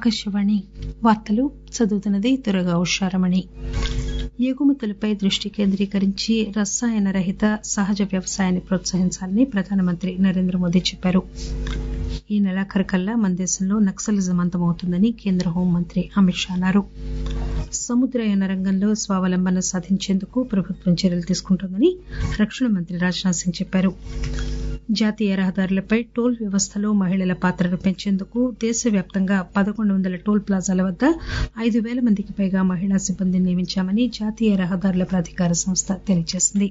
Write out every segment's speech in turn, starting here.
ఆకాశవాణి వార్తలు చదువుతున్నది దురగా ఉషారమణి ఎగుమతులపై దృష్టి కేంద్రీకరించి రసాయన రహిత సహజ వ్యవసాయాన్ని ప్రోత్సహించాలని ప్రధానమంత్రి నరేంద్ర మోదీ చెప్పారు ఈ నెలాఖరుకల్లా మన దేశంలో నక్సలిజం అంతమవుతుందని కేంద్ర హోంమంత్రి అమిత్ షా అన్నారు సముద్రయాన రంగంలో స్వావలంబన సాధించేందుకు ప్రభుత్వం చర్యలు తీసుకుంటోందని రక్షణ మంత్రి రాజ్నాథ్ సింగ్ చెప్పారు జాతీయ రహదారులపై టోల్ వ్యవస్థలో మహిళల పాత్రను పెంచేందుకు దేశవ్యాప్తంగా పదకొండు వందల టోల్ ప్లాజాల వద్ద ఐదు పేల మందికి పైగా మహిళా సిబ్బందిని నియమించామని జాతీయ రహదారుల ప్రాధికార సంస్థ తెలియజేసింది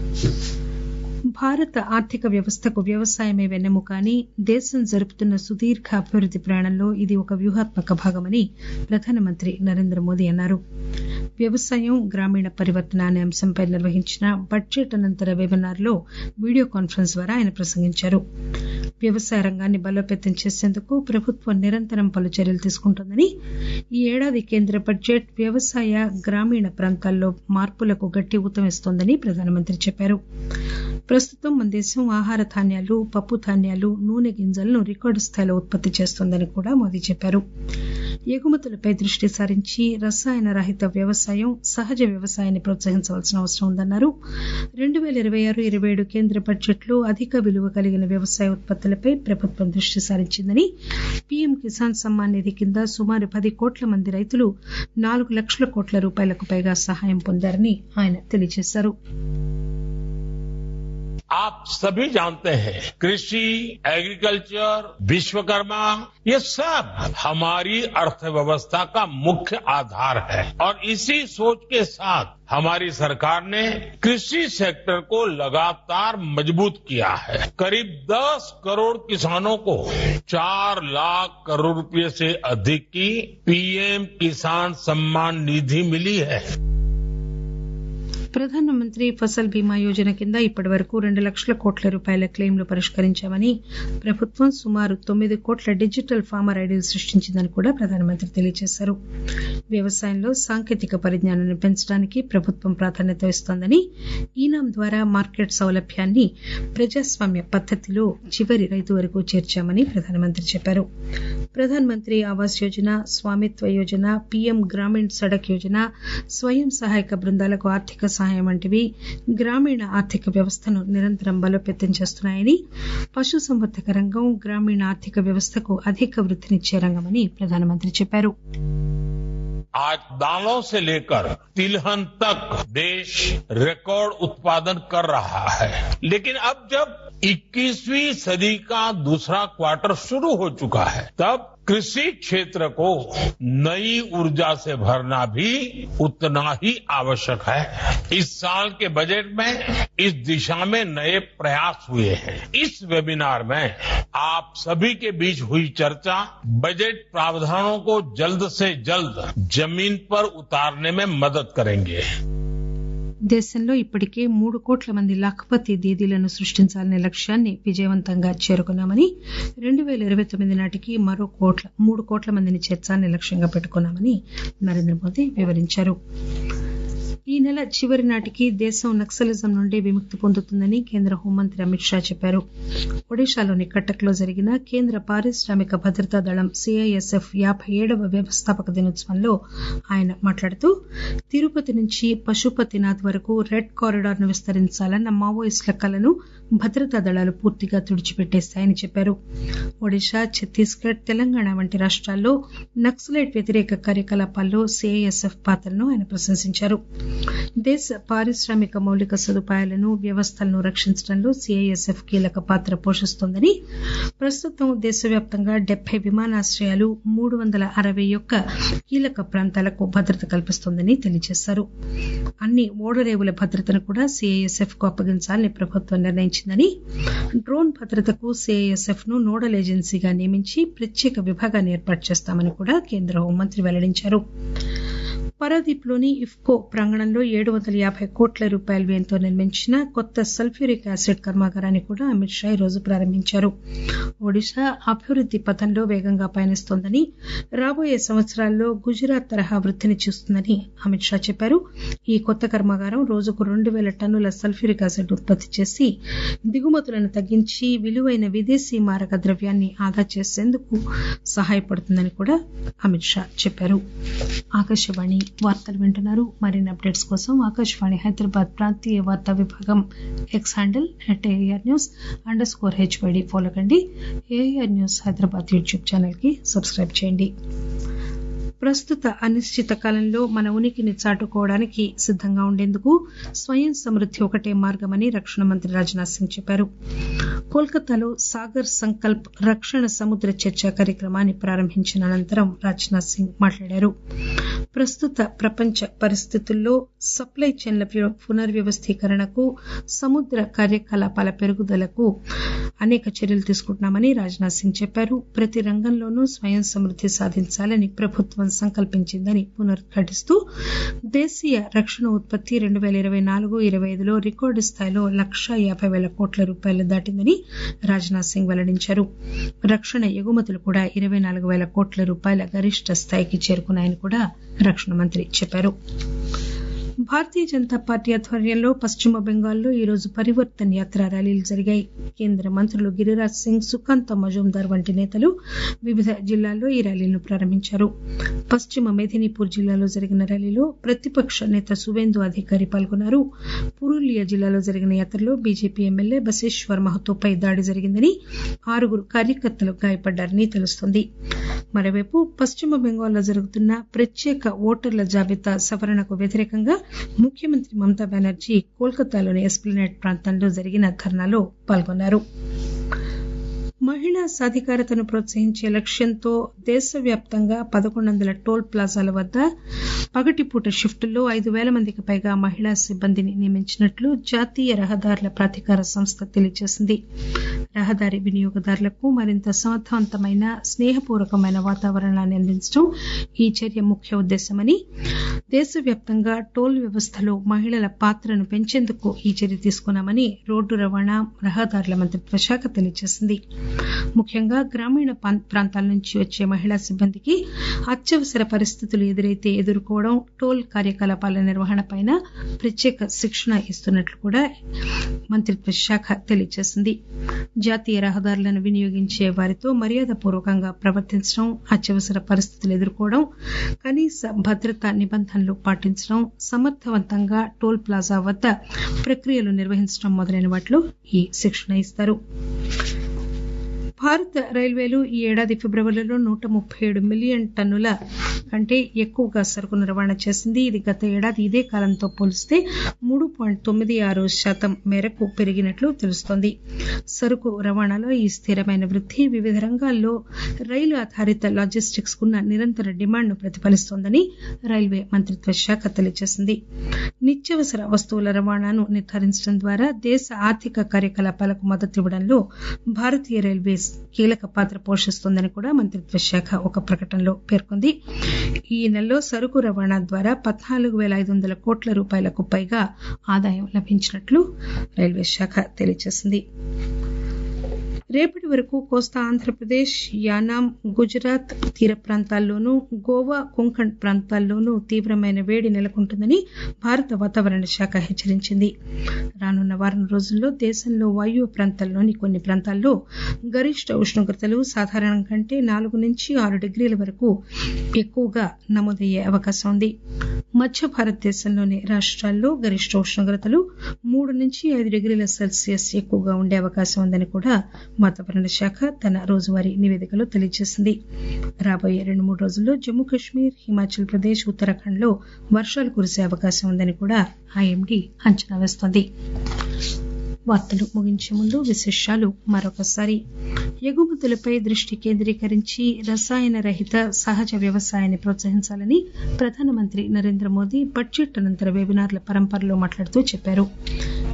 భారత ఆర్థిక వ్యవస్థకు వ్యవసాయమే వెన్నెముక అని దేశం జరుపుతున్న సుదీర్ఘ అభివృద్ది ప్రయాణంలో ఇది ఒక వ్యూహాత్మక భాగమని ప్రధానమంత్రి నరేంద్ర మోదీ అన్నారు వ్యవసాయం గ్రామీణ పరివర్తన అనే అంశంపై నిర్వహించిన బడ్జెట్ అనంతర వెబినార్ లో వీడియో కాన్ఫరెన్స్ ద్వారా ఆయన ప్రసంగించారు వ్యవసాయ రంగాన్ని బలోపేతం చేసేందుకు ప్రభుత్వం నిరంతరం పలు చర్యలు తీసుకుంటోందని ఈ ఏడాది కేంద్ర బడ్జెట్ వ్యవసాయ గ్రామీణ ప్రాంతాల్లో మార్పులకు గట్టి ఊతమిస్తోందని ప్రధానమంత్రి చెప్పారు ప్రస్తుతం మన దేశం ఆహార ధాన్యాలు పప్పు ధాన్యాలు నూనె గింజలను రికార్డు స్థాయిలో ఉత్పత్తి చేస్తోందని కూడా మోదీ చెప్పారు ఎగుమతులపై దృష్టి సారించి రసాయన రహిత వ్యవసాయం సహజ వ్యవసాయాన్ని ప్రోత్సహించవలసిన అవసరం ఉందన్నారు రెండు పేల ఇరవై ఆరు ఇరవై ఏడు కేంద్ర బడ్జెట్లో అధిక విలువ కలిగిన వ్యవసాయ ఉత్పత్తులపై ప్రభుత్వం దృష్టి సారించిందని పీఎం కిసాన్ సమ్మాన్ నిధి కింద సుమారు పది కోట్ల మంది రైతులు నాలుగు లక్షల కోట్ల రూపాయలకు పైగా సహాయం పొందారని ఆయన తెలియజేశారు आप सभी जानते हैं कृषि एग्रीकल्चर विश्वकर्मा ये सब हमारी अर्थव्यवस्था का मुख्य आधार है और इसी सोच के साथ हमारी सरकार ने कृषि सेक्टर को लगातार मजबूत किया है करीब 10 करोड़ किसानों को 4 लाख करोड़ रुपए से अधिक की पीएम किसान सम्मान निधि मिली है ప్రధానమంత్రి ఫసల్ బీమా యోజన కింద ఇప్పటి వరకు రెండు లక్షల కోట్ల రూపాయల క్లెయిమ్లు పరిష్కరించామని ప్రభుత్వం సుమారు తొమ్మిది కోట్ల డిజిటల్ ఫార్మర్ ఐడీలు సృష్టించిందని కూడా ప్రధానమంత్రి తెలియజేశారు వ్యవసాయంలో సాంకేతిక పరిజ్ఞానాన్ని పెంచడానికి ప్రభుత్వం ప్రాధాన్యత ఇస్తోందని ఈనాం ద్వారా మార్కెట్ సౌలభ్యాన్ని ప్రజాస్వామ్య పద్దతిలో చివరి రైతు వరకు చేర్చామని ప్రధానమంత్రి చెప్పారు ప్రధానమంత్రి ఆవాస్ యోజన స్వామిత్వ యోజన పీఎం గ్రామీణ్ సడక్ యోజన స్వయం సహాయక బృందాలకు ఆర్థిక సహాయం వంటివి గ్రామీణ ఆర్థిక వ్యవస్థను నిరంతరం బలోపేతం చేస్తున్నాయని పశుసంవర్ధక రంగం గ్రామీణ ఆర్థిక వ్యవస్థకు అధిక వృద్దినిచ్చే రంగమని ప్రధానమంత్రి చెప్పారు आज दालों से लेकर तिलहन तक देश रिकॉर्ड उत्पादन कर रहा है लेकिन अब जब 21वीं सदी का दूसरा क्वार्टर शुरू हो चुका है तब कृषि क्षेत्र को नई ऊर्जा से भरना भी उतना ही आवश्यक है इस साल के बजट में इस दिशा में नए प्रयास हुए हैं इस वेबिनार में आप सभी के बीच हुई चर्चा बजट प्रावधानों को जल्द से जल्द जमीन पर उतारने में मदद करेंगे దేశంలో ఇప్పటికే మూడు కోట్ల మంది లఖపతి దీదీలను సృష్టించాలనే లక్ష్యాన్ని విజయవంతంగా చేరుకున్నామని రెండు పేల ఇరవై తొమ్మిది నాటికి మరో కోట్ల మూడు కోట్ల మందిని చేర్చాలని లక్ష్యంగా పెట్టుకున్నామని నరేంద్ర మోదీ వివరించారు ఈ నెల చివరి నాటికి దేశం నక్సలిజం నుండి విముక్తి పొందుతుందని కేంద్ర హోంమంత్రి అమిత్ షా చెప్పారు ఒడిశాలోని కటక్ లో జరిగిన కేంద్ర పారిశ్రామిక భద్రతా దళం సిఐఎస్ఎఫ్ యాభై ఏడవ వ్యవస్థాపక దినోత్సవంలో ఆయన మాట్లాడుతూ తిరుపతి నుంచి పశుపతినాథ్ వరకు రెడ్ కారిడార్ ను విస్తరించాలన్న మావోయిస్టుల కలను భద్రతా దళాలు పూర్తిగా తుడిచిపెట్టేశాయని చెప్పారు ఒడిశా ఛత్తీస్గఢ్ తెలంగాణ వంటి రాష్ట్రాల్లో నక్సలైట్ వ్యతిరేక కార్యకలాపాల్లో సిఐఎస్ఎఫ్ పాత్రను ఆయన ప్రశంసించారు దేశ పారిశ్రామిక మౌలిక సదుపాయాలను వ్యవస్థలను రక్షించడంలో సిఐఎస్ఎఫ్ కీలక పాత్ర పోషిస్తోందని ప్రస్తుతం దేశవ్యాప్తంగా డెబ్బై విమానాశ్రయాలు మూడు వందల అరవై ఒక్క కీలక ప్రాంతాలకు భద్రత కల్పిస్తోందని తెలియజేశారు అన్ని ఓడరేవుల భద్రతను కూడా సిఐఎస్ఎఫ్ కు అప్పగించాలని ప్రభుత్వం నిర్ణయించిందని డ్రోన్ భద్రతకు సిఐఎస్ఎఫ్ ను నోడల్ ఏజెన్సీగా నియమించి ప్రత్యేక విభాగాన్ని ఏర్పాటు చేస్తామని కూడా కేంద్ర హోంమంత్రి వెల్లడించారు పరాదీప్లోని ఇఫ్కో ప్రాంగణంలో ఏడు వందల యాభై కోట్ల రూపాయల వ్యయంతో నిర్మించిన కొత్త సల్ఫ్యూరిక్ యాసిడ్ కర్మాగారాన్ని కూడా అమిత్ షా ఈరోజు ప్రారంభించారు ఒడిశా అభివృద్ది పథంలో వేగంగా పయనిస్తోందని రాబోయే సంవత్సరాల్లో గుజరాత్ తరహా వృద్దిని చూస్తుందని అమిత్ షా చెప్పారు ఈ కొత్త కర్మాగారం రోజుకు రెండు పేల టన్నుల సల్ఫ్యూరిక్ యాసిడ్ ఉత్పత్తి చేసి దిగుమతులను తగ్గించి విలువైన విదేశీ మారక ద్రవ్యాన్ని ఆదా చేసేందుకు సహాయపడుతుందని కూడా అమిత్ షా చెప్పారు ఆకాశవాణి వార్తలు వింటున్నారు మరిన్ని అప్డేట్స్ కోసం ఆకాశవాణి హైదరాబాద్ ప్రాంతీయ వార్తా విభాగం X handle at A R news underscore H Y D follow కండి A R news Hyderabad YouTube channel కి సబ్స్క్రైబ్ చేయండి ప్రస్తుత అనిశ్చిత కాలంలో మన ఉనికిని చాటుకోవడానికి సిద్దంగా ఉండేందుకు స్వయం సమృద్ది ఒకటే మార్గమని రక్షణ మంత్రి రాజ్నాథ్ సింగ్ చెప్పారు కోల్కతాలో సాగర్ సంకల్ప్ రక్షణ సముద్ర చర్చ కార్యక్రమాన్ని ప్రారంభించిన అనంతరం రాజ్నాథ్ సింగ్ మాట్లాడారు ప్రస్తుత ప్రపంచ పరిస్థితుల్లో సప్లై చైన్ల పునర్వ్యవస్థీకరణకు సముద్ర కార్యకలాపాల పెరుగుదలకు అనేక చర్యలు తీసుకుంటున్నామని రాజ్నాథ్ సింగ్ చెప్పారు ప్రతి రంగంలోనూ స్వయం సమృద్ది సాధించాలని ప్రభుత్వం సంకల్పించిందని పునరుద్ఘాటిస్తూ దేశీయ రక్షణ ఉత్పత్తి రెండు పేల ఇరవై నాలుగు ఇరవై ఐదులో రికార్డు స్థాయిలో లక్షా యాభై పేల కోట్ల రూపాయలు దాటిందని రాజ్నాథ్ సింగ్ వెల్లడించారు రక్షణ ఎగుమతులు కూడా ఇరవై నాలుగు పేల కోట్ల రూపాయల గరిష్ట స్థాయికి చేరుకున్నాయని కూడా రక్షణ మంత్రి చెప్పారు భారతీయ జనతా పార్టీ ఆధ్వర్యంలో పశ్చిమ బెంగాల్లో ఈరోజు పరివర్తన్ యాత్ర ర్యాలీలు జరిగాయి కేంద్ర మంత్రులు గిరిరాజ్ సింగ్ సుకాంత మజుందార్ వంటి నేతలు వివిధ జిల్లాల్లో ఈ ర్యాలీలను ప్రారంభించారు పశ్చిమ మేదినీపూర్ జిల్లాలో జరిగిన ర్యాలీలో ప్రతిపక్ష నేత సువేందు అధికారి పాల్గొన్నారు పురూలియా జిల్లాలో జరిగిన యాత్రలో బీజేపీ ఎమ్మెల్యే బసేశ్వర్ మహతోపై దాడి జరిగిందని ఆరుగురు కార్యకర్తలు గాయపడ్డారని తెలుస్తోంది మరోవైపు పశ్చిమ బెంగాల్లో జరుగుతున్న ప్రత్యేక ఓటర్ల జాబితా సవరణకు వ్యతిరేకంగా ముఖ్యమంత్రి మమతా బెనర్జీ కోల్కతాలోని ఎస్ప్లనేడ్ ప్రాంతంలో జరిగిన ధర్నాలో పాల్గొన్నారు మహిళా సాధికారతను ప్రోత్సహించే లక్ష్యంతో దేశవ్యాప్తంగా పదకొండు వందల టోల్ ప్లాజాల వద్ద పగటిపూట షిఫ్టుల్లో ఐదు పేల మందికి పైగా మహిళా సిబ్బందిని నియమించినట్లు జాతీయ రహదారుల ప్రాధికార సంస్థ తెలియజేసింది రహదారి వినియోగదారులకు మరింత సమర్థవంతమైన స్నేహపూర్వకమైన వాతావరణాన్ని అందించడం ఈ చర్య ముఖ్య ఉద్దేశమని దేశవ్యాప్తంగా టోల్ వ్యవస్థలో మహిళల పాత్రను పెంచేందుకు ఈ చర్య తీసుకున్నామని రోడ్డు రవాణా రహదారుల మంత్రిత్వ శాఖ తెలియజేసింది ముఖ్యంగా గ్రామీణ ప్రాంతాల నుంచి వచ్చే మహిళా సిబ్బందికి అత్యవసర పరిస్థితులు ఎదురైతే ఎదుర్కోవడం టోల్ కార్యకలాపాల నిర్వహణపై ప్రత్యేక శిక్షణ ఇస్తున్నట్లు కూడా మంత్రిత్వ శాఖ తెలియజేసింది జాతీయ రహదారులను వినియోగించే వారితో మర్యాదపూర్వకంగా ప్రవర్తించడం అత్యవసర పరిస్థితులు ఎదుర్కోవడం కనీస భద్రతా నిబంధనలు పాటించడం సమర్థవంతంగా టోల్ ప్లాజా వద్ద ప్రక్రియలు నిర్వహించడం మొదలైన వాటిలో ఈ శిక్షణ ఇస్తారు భారత రైల్వేలు ఈ ఏడాది ఫిబ్రవరిలో నూట ముప్పై ఏడు మిలియన్ టన్నుల కంటే ఎక్కువగా సరుకును రవాణా చేసింది ఇది గత ఏడాది ఇదే కాలంతో పోలిస్తే మూడు పాయింట్ తొమ్మిది ఆరు శాతం మేరకు పెరిగినట్లు తెలుస్తోంది సరుకు రవాణాలో ఈ స్థిరమైన వృద్ది వివిధ రంగాల్లో రైలు ఆధారిత లాజిస్టిక్స్ కున్న నిరంతర డిమాండ్ను ప్రతిఫలిస్తోందని రైల్వే మంత్రిత్వ శాఖ తెలియజేసింది నిత్యావసర వస్తువుల రవాణాను నిర్ధారించడం ద్వారా దేశ ఆర్థిక కార్యకలాపాలకు మద్దతివ్వడంలో భారతీయ రైల్వేస్ కీలక పాత్ర పోషిస్తోందని కూడా మంత్రిత్వ శాఖ ఒక ప్రకటనలో పేర్కొంది ఈ నెలలో సరుకు రవాణా ద్వారా పద్నాలుగు పేల ఐదు వందల కోట్ల రూపాయలకు పైగా ఆదాయం లభించినట్లు రైల్వే శాఖ తెలియజేసింది రేపటి వరకు కోస్తా ఆంధ్రప్రదేశ్ యానాం గుజరాత్ తీర ప్రాంతాల్లోనూ గోవా కొంకణ్ ప్రాంతాల్లోనూ తీవ్రమైన వేడి నెలకొంటుందని భారత వాతావరణ శాఖ హెచ్చరించింది రానున్న వారం రోజుల్లో దేశంలో వాయువ్య ప్రాంతాల్లోని కొన్ని ప్రాంతాల్లో గరిష్ట ఉష్ణోగ్రతలు సాధారణం కంటే నాలుగు నుంచి ఆరు డిగ్రీల వరకు ఎక్కువగా నమోదయ్యే అవకాశం ఉంది మధ్య భారతదేశంలోని రాష్ట్రాల్లో గరిష్ట ఉష్ణోగ్రతలు మూడు నుంచి ఐదు డిగ్రీల సెల్సియస్ ఎక్కువగా ఉండే అవకాశం ఉందని కూడా వాతావరణ శాఖ తన రోజువారీ నివేదికలో తెలియజేసింది రాబోయే రెండు మూడు రోజుల్లో జమ్మూ కశ్మీర్ హిమాచల్ ప్రదేశ్ ఉత్తరాఖండ్ లో వర్షాలు కురిసే అవకాశం ఉందని కూడా ఐఎండీ అంచనా వేస్తోంది వార్తలు ముగించే ముందు విశేషాలు మరొకసారి ఎగుమతులపై దృష్టి కేంద్రీకరించి రసాయన రహిత సహజ వ్యవసాయాన్ని ప్రోత్సహించాలని ప్రధానమంత్రి నరేంద్ర మోదీ బడ్జెట్ అనంతర వెబినార్ల పరంపరలో మాట్లాడుతూ చెప్పారు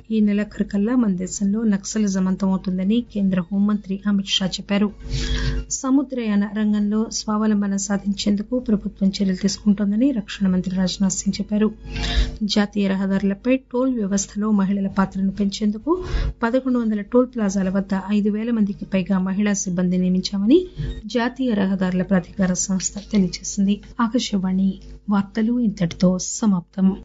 ఈ నెలాఖరుకల్లా మన దేశంలో నక్సలిజం అంతమవుతుందని కేంద్ర హోంమంత్రి అమిత్ షా చెప్పారు సముద్రయాన రంగంలో స్వావలంబన సాధించేందుకు ప్రభుత్వం చర్యలు తీసుకుంటోందని రక్షణ మంత్రి రాజ్నాథ్ సింగ్ చెప్పారు జాతీయ రహదారులపై టోల్ వ్యవస్థలో మహిళల పాత్రను పెంచేందుకు పదకొండు వందల టోల్ ప్లాజాల వద్ద ఐదు పేల మందికి పైగా మహిళా సిబ్బంది నియమించామని జాతీయ రహదారుల ప్రాధికార సంస్థ తెలియజేసింది ఆకాశవాణి వార్తలు ఇంతటితో సమాప్తం